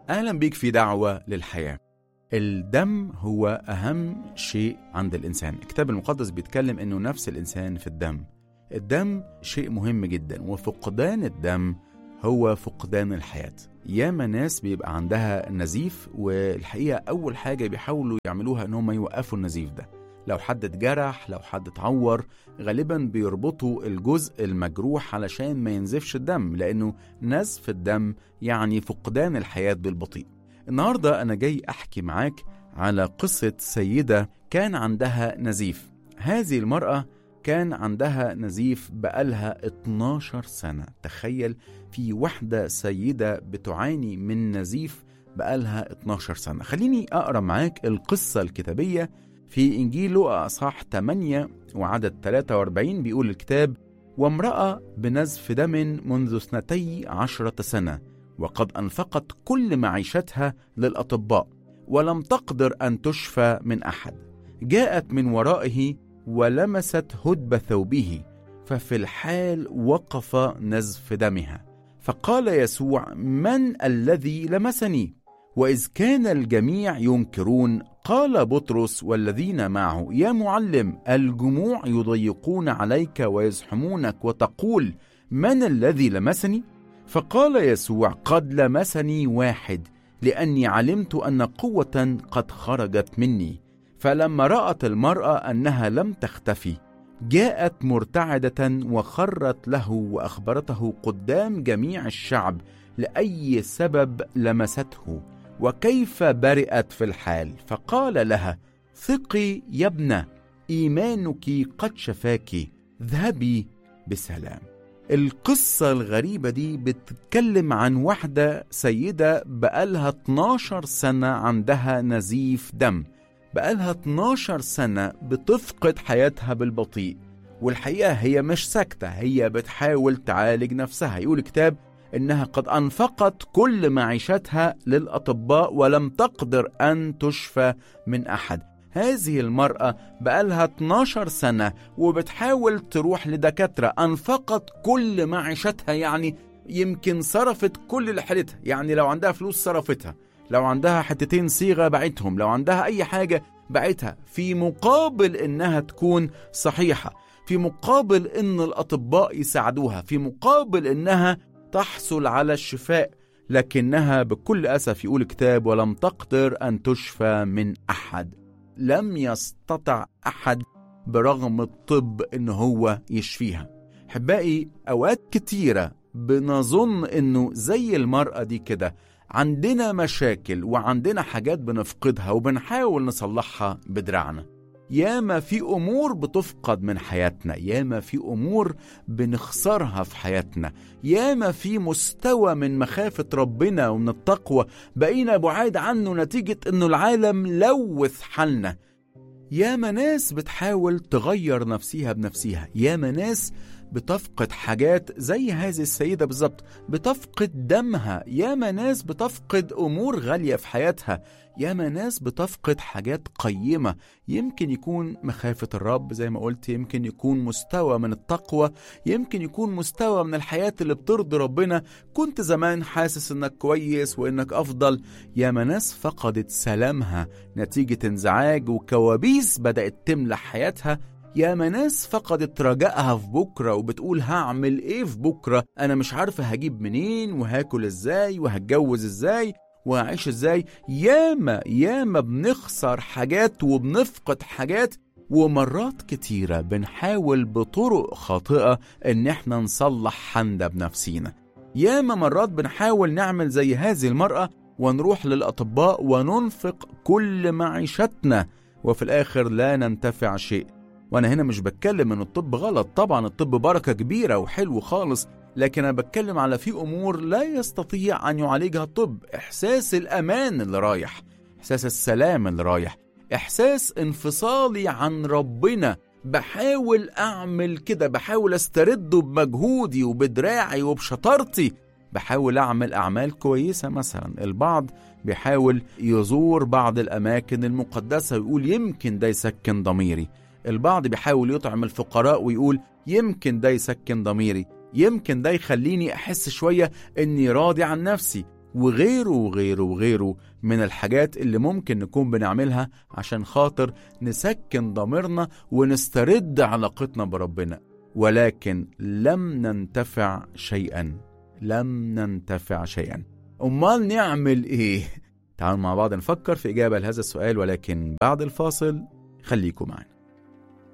أهلا بيك في دعوة للحياة الدم هو أهم شيء عند الإنسان الكتاب المقدس بيتكلم أنه نفس الإنسان في الدم الدم شيء مهم جدا وفقدان الدم هو فقدان الحياة ياما ناس بيبقى عندها نزيف والحقيقة أول حاجة بيحاولوا يعملوها أنهم يوقفوا النزيف ده لو حد اتجرح لو حد اتعور غالبا بيربطوا الجزء المجروح علشان ما ينزفش الدم لأنه نزف الدم يعني فقدان الحياة بالبطيء النهاردة أنا جاي أحكي معاك على قصة سيدة كان عندها نزيف هذه المرأة كان عندها نزيف بقالها 12 سنة تخيل في واحدة سيدة بتعاني من نزيف بقالها 12 سنة خليني أقرأ معاك القصة الكتابية في إنجيل لوقا أصحاح 8 وعدد 43 بيقول الكتاب وامرأة بنزف دم منذ اثنتي عشرة سنة وقد أنفقت كل معيشتها للأطباء ولم تقدر أن تشفى من أحد جاءت من ورائه ولمست هدب ثوبه ففي الحال وقف نزف دمها فقال يسوع من الذي لمسني واذ كان الجميع ينكرون قال بطرس والذين معه يا معلم الجموع يضيقون عليك ويزحمونك وتقول من الذي لمسني فقال يسوع قد لمسني واحد لاني علمت ان قوه قد خرجت مني فلما رأت المرأة أنها لم تختفي جاءت مرتعدة وخرت له وأخبرته قدام جميع الشعب لأي سبب لمسته وكيف برئت في الحال فقال لها ثقي يا ابنة إيمانك قد شفاك اذهبي بسلام القصة الغريبة دي بتتكلم عن واحدة سيدة بقالها 12 سنة عندها نزيف دم بقالها 12 سنة بتفقد حياتها بالبطيء والحقيقة هي مش ساكتة هي بتحاول تعالج نفسها يقول الكتاب إنها قد أنفقت كل معيشتها للأطباء ولم تقدر أن تشفى من أحد هذه المرأة بقالها 12 سنة وبتحاول تروح لدكاترة أنفقت كل معيشتها يعني يمكن صرفت كل اللي حالتها يعني لو عندها فلوس صرفتها لو عندها حتتين صيغة بعتهم لو عندها أي حاجة بعتها في مقابل إنها تكون صحيحة في مقابل إن الأطباء يساعدوها في مقابل إنها تحصل على الشفاء لكنها بكل أسف يقول الكتاب ولم تقدر أن تشفى من أحد لم يستطع أحد برغم الطب إن هو يشفيها حبائي أوقات كتيرة بنظن إنه زي المرأة دي كده عندنا مشاكل وعندنا حاجات بنفقدها وبنحاول نصلحها بدراعنا ياما في امور بتفقد من حياتنا ياما في امور بنخسرها في حياتنا ياما في مستوى من مخافه ربنا ومن التقوى بقينا بعاد عنه نتيجه انه العالم لوث حالنا ياما ناس بتحاول تغير نفسيها بنفسها ياما ناس بتفقد حاجات زي هذه السيدة بالظبط بتفقد دمها ياما ناس بتفقد أمور غالية في حياتها ياما ناس بتفقد حاجات قيمة يمكن يكون مخافة الرب زي ما قلت يمكن يكون مستوى من التقوى يمكن يكون مستوى من الحياة اللي بترضي ربنا كنت زمان حاسس انك كويس وانك افضل ياما ناس فقدت سلامها نتيجة انزعاج وكوابيس بدأت تملى حياتها ياما ناس فقدت رجائها في بكرة وبتقول هعمل ايه في بكرة انا مش عارفة هجيب منين وهاكل ازاي وهتجوز ازاي وهعيش ازاي ياما ياما بنخسر حاجات وبنفقد حاجات ومرات كتيرة بنحاول بطرق خاطئة ان احنا نصلح حالنا بنفسينا ياما مرات بنحاول نعمل زي هذه المرأة ونروح للأطباء وننفق كل معيشتنا وفي الآخر لا ننتفع شيء وانا هنا مش بتكلم ان الطب غلط طبعا الطب بركه كبيره وحلو خالص لكن انا بتكلم على في امور لا يستطيع ان يعالجها الطب احساس الامان اللي رايح احساس السلام اللي رايح احساس انفصالي عن ربنا بحاول اعمل كده بحاول استرده بمجهودي وبدراعي وبشطارتي بحاول اعمل اعمال كويسه مثلا البعض بيحاول يزور بعض الاماكن المقدسه ويقول يمكن ده يسكن ضميري البعض بيحاول يطعم الفقراء ويقول يمكن ده يسكن ضميري يمكن ده يخليني احس شويه اني راضي عن نفسي وغيره وغيره وغيره من الحاجات اللي ممكن نكون بنعملها عشان خاطر نسكن ضميرنا ونسترد علاقتنا بربنا ولكن لم ننتفع شيئا لم ننتفع شيئا امال نعمل ايه تعالوا مع بعض نفكر في اجابه لهذا السؤال ولكن بعد الفاصل خليكم معنا